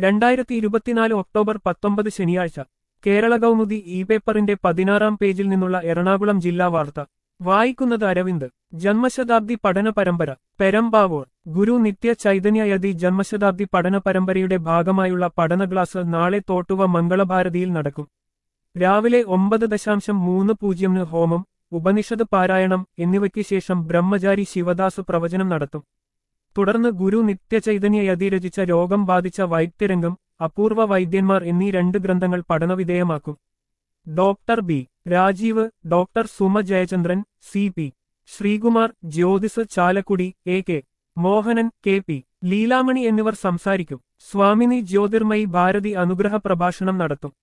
രണ്ടായിരത്തി ഇരുപത്തിനാല് ഒക്ടോബർ പത്തൊമ്പത് ശനിയാഴ്ച കേരള കൗമുദി ഇ പേപ്പറിന്റെ പതിനാറാം പേജിൽ നിന്നുള്ള എറണാകുളം ജില്ലാ വാർത്ത വായിക്കുന്നത് അരവിന്ദ് ജന്മശതാബ്ദി പഠന പരമ്പര പെരമ്പാവൂർ ഗുരു നിത്യ ചൈതന്യയതി ജന്മശതാബ്ദി പഠന പരമ്പരയുടെ ഭാഗമായുള്ള പഠന ക്ലാസ് നാളെ തോട്ടുവ മംഗളഭാരതിയിൽ നടക്കും രാവിലെ ഒമ്പത് ദശാംശം മൂന്ന് പൂജ്യമിന് ഹോമം ഉപനിഷത് പാരായണം എന്നിവയ്ക്ക് ശേഷം ബ്രഹ്മചാരി ശിവദാസ് പ്രവചനം നടത്തും തുടർന്ന് ഗുരു നിത്യചൈതന്യയതി രചിച്ച രോഗം ബാധിച്ച വൈദ്യരംഗം അപൂർവ വൈദ്യന്മാർ എന്നീ രണ്ട് ഗ്രന്ഥങ്ങൾ പഠനവിധേയമാക്കും doctor B Rajeev doctor Suma Jayachandran C P Sreekumar Jyothis Chalakudy A K Mohanan K P Leelamani എന്നിവർ സംസാരിക്കും സ്വാമിനി ജ്യോതിർമയി ഭാരതി അനുഗ്രഹ പ്രഭാഷണം നടത്തും